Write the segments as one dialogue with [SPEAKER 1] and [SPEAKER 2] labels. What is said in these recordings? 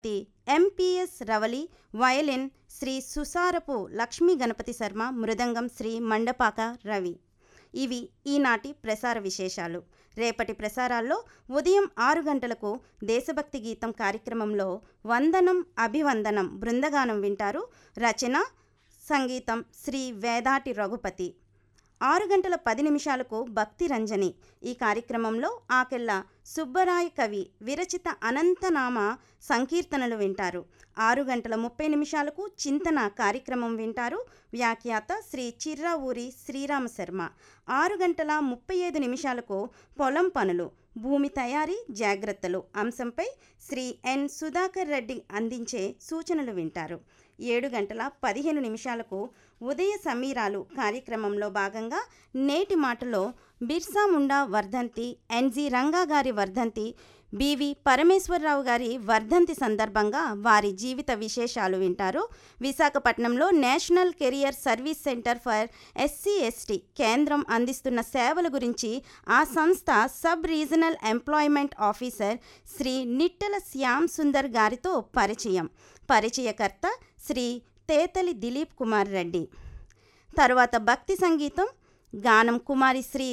[SPEAKER 1] తి MPS Ravali violin Sri Susarapu Lakshmi Ganapathi Sharma మృదంగం శ్రీ మండపాక రవి ఇవి ఈనాటి ప్రసార విశేషాలు రేపటి ప్రసారాల్లో ఉదయం ఆరు గంటలకు దేశభక్తి గీతం కార్యక్రమంలో వందనం అభివందనం బృందగానం వింటారు రచన సంగీతం శ్రీ వేదాటి రఘుపతి ఆరు గంటల పది నిమిషాలకు భక్తి రంజని ఈ కార్యక్రమంలో ఆకెళ్ళ సుబ్బరాయ కవి విరచిత అనంతనామ సంకీర్తనలు వింటారు ఆరు గంటల ముప్పై నిమిషాలకు చింతన కార్యక్రమం వింటారు వ్యాఖ్యాత శ్రీ చిర్రా ఊరి శ్రీరామ శర్మ ఆరు గంటల ముప్పై ఐదు నిమిషాలకు పొలం పనులు భూమి తయారీ జాగ్రత్తలు అంశంపై శ్రీ ఎన్ సుధాకర్ రెడ్డి అందించే సూచనలు వింటారు ఏడు గంటల పదిహేను నిమిషాలకు ఉదయ సమీరాలు కార్యక్రమంలో భాగంగా నేటి మాటలో బిర్సా ముండా వర్ధంతి ఎన్జి రంగా గారి వర్ధంతి బివి పరమేశ్వరరావు గారి వర్ధంతి సందర్భంగా వారి జీవిత విశేషాలు వింటారు విశాఖపట్నంలో national career service centre for SC ST కేంద్రం అందిస్తున్న సేవల గురించి ఆ సంస్థ sub regional employment officer Sri Nittala Shyam Sundar గారితో పరిచయం పరిచయకర్త శ్రీ తేతలి దిలీప్ కుమార్ రెడ్డి తర్వాత భక్తి సంగీతం గానం కుమారి Sri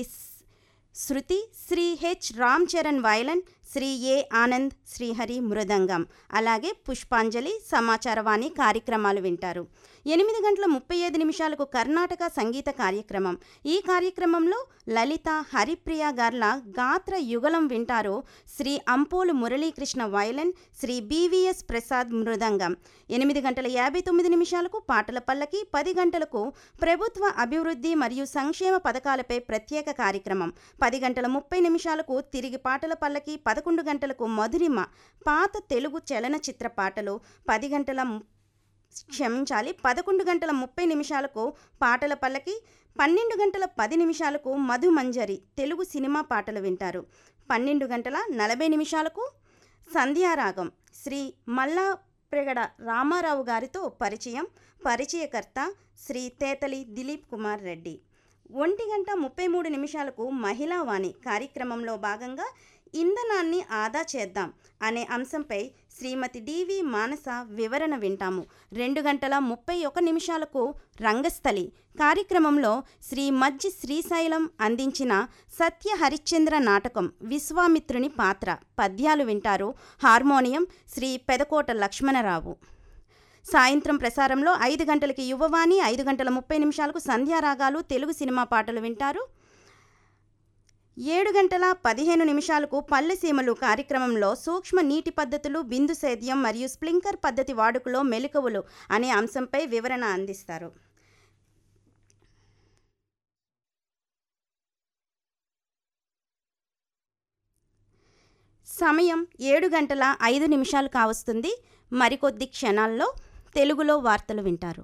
[SPEAKER 1] Shruti Sri H Ram Charan violin Sri A Anand Srihari మృదంగం అలాగే పుష్పాంజలి సమాచారవాణి కార్యక్రమాలు వింటారు ఎనిమిది గంటల ముప్పై ఐదు నిమిషాలకు కర్ణాటక సంగీత కార్యక్రమం ఈ కార్యక్రమంలో లలిత హరిప్రియ గార్ల గాత్ర యుగలం వింటారు శ్రీ అంపోలు మురళీకృష్ణ వైలన్ శ్రీ బీవీఎస్ ప్రసాద్ మృదంగం ఎనిమిది గంటల యాభై తొమ్మిది నిమిషాలకు పాటల పల్లకి పది గంటలకు ప్రభుత్వ అభివృద్ధి మరియు సంక్షేమ పథకాలపై ప్రత్యేక కార్యక్రమం పది గంటల ముప్పై నిమిషాలకు తిరిగి పాటల పల్లకి పదకొండు గంటలకు మధురిమ పాత తెలుగు చలనచిత్ర పాటలు పది గంటల క్షమించాలి పదకొండు గంటల ముప్పై నిమిషాలకు పాటల పల్లకి పన్నెండు గంటల పది నిమిషాలకు మధుమంజరి తెలుగు సినిమా పాటలు వింటారు పన్నెండు గంటల నలభై నిమిషాలకు సంధ్యారాగం శ్రీ మల్లా ప్రెగడ రామారావు గారితో పరిచయం పరిచయకర్త శ్రీ తేతలి దిలీప్ కుమార్ రెడ్డి ఒంటి గంట ముప్పై మూడు నిమిషాలకు మహిళా వాణి కార్యక్రమంలో భాగంగా ఇంధనాన్ని ఆదా చేద్దాం అనే అంశంపై శ్రీమతి డివి మానస వివరణ వింటాము రెండు గంటల ముప్పై ఒక నిమిషాలకు రంగస్థలి కార్యక్రమంలో శ్రీ మజ్జి శ్రీశైలం అందించిన సత్య హరిశ్చంద్ర నాటకం విశ్వామిత్రుని పాత్ర పద్యాలు వింటారు హార్మోనియం శ్రీ పెదకోట లక్ష్మణరావు సాయంత్రం ప్రసారంలో ఐదు గంటలకి యువవాణి ఐదు గంటల ముప్పై నిమిషాలకు సంధ్యారాగాలు తెలుగు సినిమా పాటలు వింటారు ఏడు గంటల పదిహేను నిమిషాలకు పల్లెసీమలు కార్యక్రమంలో సూక్ష్మ నీటి పద్ధతులు బిందు సేద్యం మరియు స్ప్లింకర్ పద్ధతి వాడుకలో మెలకువలు అనే అంశంపై వివరణ అందిస్తారు సమయం ఏడు గంటల ఐదు నిమిషాలు కావస్తుంది మరికొద్ది క్షణాల్లో తెలుగులో వార్తలు వింటారు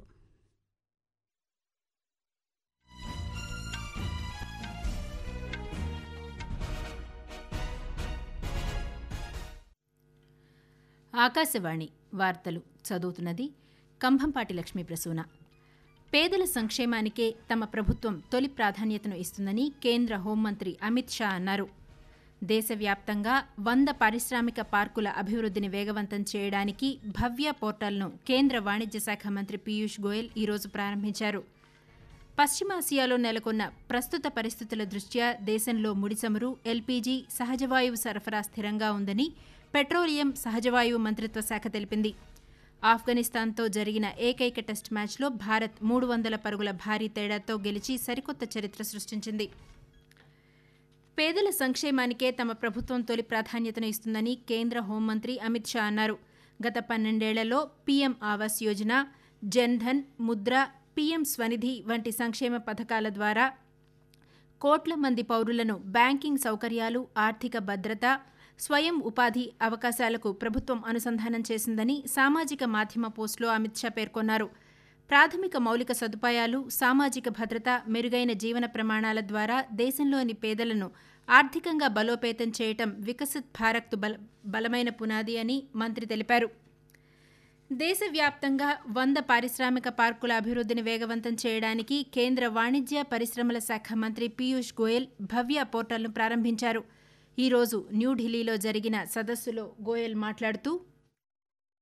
[SPEAKER 2] ఆకాశవాణి వార్తలు చదువుతున్నది కంభంపాటి లక్ష్మీ ప్రసూన పేదల సంక్షేమానికే తమ ప్రభుత్వం తొలి ప్రాధాన్యతను ఇస్తుందని కేంద్ర హోంమంత్రి అమిత్ షా అన్నారు దేశవ్యాప్తంగా వంద పారిశ్రామిక పార్కుల అభివృద్ధిని వేగవంతం చేయడానికి భవ్య పోర్టల్ను కేంద్ర వాణిజ్య శాఖ మంత్రి పీయూష్ గోయల్ ఈరోజు ప్రారంభించారు పశ్చిమాసియాలో నెలకొన్న ప్రస్తుత పరిస్థితుల దృష్ట్యా దేశంలో ముడిచమురు ఎల్పీజీ సహజవాయువు సరఫరా స్థిరంగా ఉందని పెట్రోలియం సహజవాయువు మంత్రిత్వ శాఖ తెలిపింది ఆఫ్ఘనిస్తాన్తో జరిగిన ఏకైక టెస్ట్ మ్యాచ్లో భారత్ మూడు వందల పరుగుల భారీ తేడాతో గెలిచి సరికొత్త చరిత్ర సృష్టించింది పేదల సంక్షేమానికే తమ ప్రభుత్వం తొలి ప్రాధాన్యతను ఇస్తుందని కేంద్ర హోంమంత్రి అమిత్ షా అన్నారు గత పన్నెండేళ్లలో పీఎం ఆవాస్ యోజన జన్ధన్ ముద్ర పీఎం స్వనిధి వంటి సంక్షేమ పథకాల ద్వారా కోట్ల మంది పౌరులను బ్యాంకింగ్ సౌకర్యాలు ఆర్థిక భద్రత స్వయం ఉపాధి అవకాశాలకు ప్రభుత్వం అనుసంధానం చేసిందని సామాజిక మాధ్యమ పోస్టులో అమిత్ షా పేర్కొన్నారు ప్రాథమిక మౌలిక సదుపాయాలు సామాజిక భద్రత మెరుగైన జీవన ప్రమాణాల ద్వారా దేశంలోని పేదలను ఆర్థికంగా బలోపేతం చేయటం వికసిత్ భారత్ బల బలమైన పునాది అని మంత్రి తెలిపారు దేశవ్యాప్తంగా వంద పారిశ్రామిక పార్కుల అభివృద్ధిని వేగవంతం చేయడానికి కేంద్ర వాణిజ్య పరిశ్రమల శాఖ మంత్రి పీయూష్ గోయల్ భవ్య పోర్టల్ను ప్రారంభించారు ఈరోజు న్యూఢిల్లీలో జరిగిన సదస్సులో గోయల్ మాట్లాడుతూ